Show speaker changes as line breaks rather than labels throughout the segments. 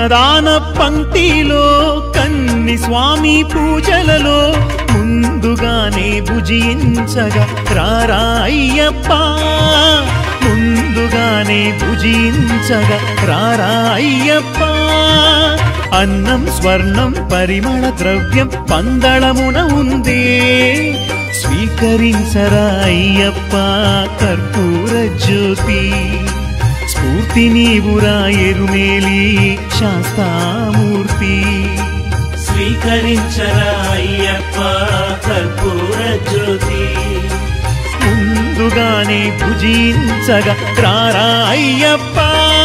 అన్నదాన పంక్తిలో కన్ని స్వామి పూజలలో ముందుగానే భుజించగా రారా అయ్యప్ప ముందుగానే భుజించగా రారా అయ్యప్ప అన్నం స్వర్ణం పరిమళ ద్రవ్యం పందళమున ఉందే స్వీకరించరా అయ్యప్ప కర్పూర జ్యోతి స్ఫూర్తి నీవురా ఎరుమేలి శాస్తామూర్తి
స్వీకరించరా అయ్యప్ప కర్పూర జ్యోతి
ముందుగానే భుజించగా రారా అయ్యప్ప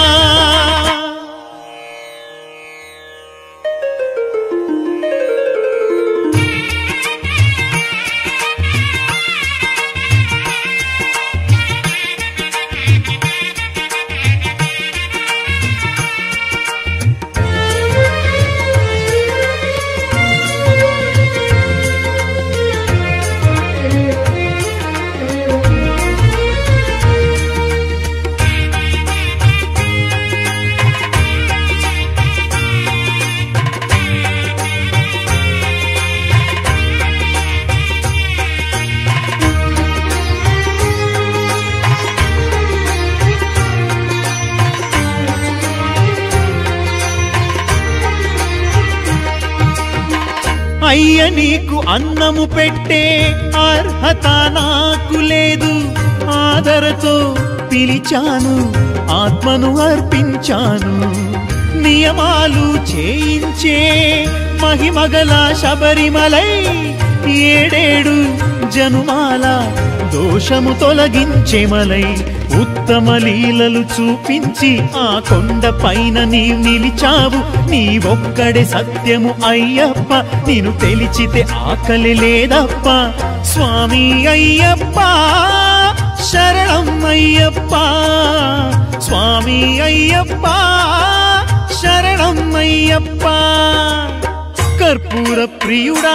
అయ్య నీకు అన్నము పెట్టే అర్హత నాకు లేదు ఆదరతో పిలిచాను ఆత్మను అర్పించాను నియమాలు చేయించే మహిమగల శబరిమలై ఏడేడు జనుమాల దోషము తొలగించే మలై ఉత్తమ లీలలు చూపించి ఆ కొండ పైన నీ నిలిచావు నీ ఒక్కడే సత్యము అయ్యప్ప నేను తెలిచితే ఆకలి లేదప్ప స్వామి అయ్యప్ప శరణం అయ్యప్ప స్వామి అయ్యప్ప శరణం అయ్యప్ప కర్పూర ప్రియుడా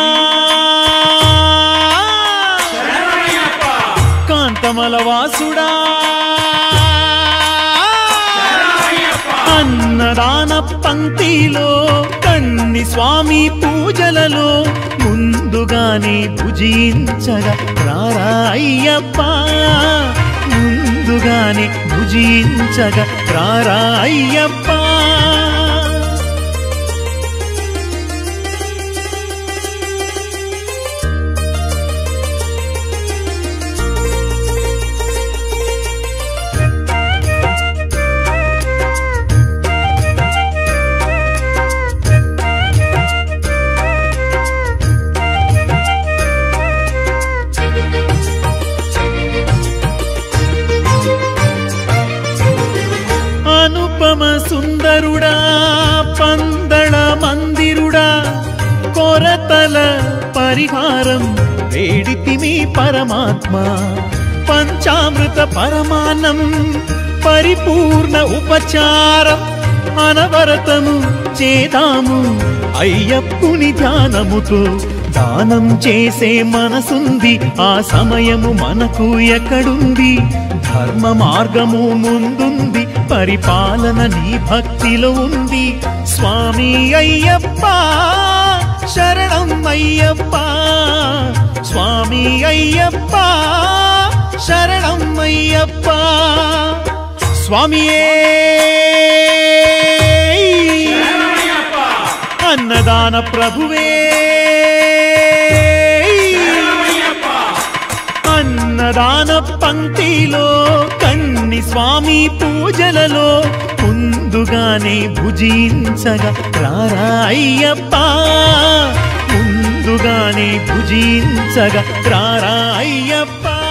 కాంతమల వాసుడా అన్నదాన పంక్తిలో కన్ని స్వామి పూజలలో ముందుగానే భుజించగా రారా అయ్యప్ప ముందుగానే భుజించగా రారా అయ్యప్ప అనుపమ సుందరుడా పందళ మందిరుడా కొరతల పరిహారం వేడితిమి పరమాత్మ పంచామృత పరమాన్నం పరిపూర్ణ ఉపచారం అనవరతము చేదాము అయ్యప్పుని ధ్యానముతో దానం చేసే మనసుంది ఆ సమయము మనకు ఎక్కడుంది ధర్మ మార్గము ముందుంది పరిపాలన నీ భక్తిలో ఉంది స్వామి అయ్యప్ప శరణం అయ్యప్ప స్వామి అయ్యప్ప శరణం అయ్యప్ప స్వామియే అన్నదాన ప్రభువే అన్నదాన పంక్తిలో కన్ని స్వామి పూజలలో ముందుగానే భుజించగా రారా అయ్యప్ప ముందుగానే భుజించగా రారా అయ్యప్ప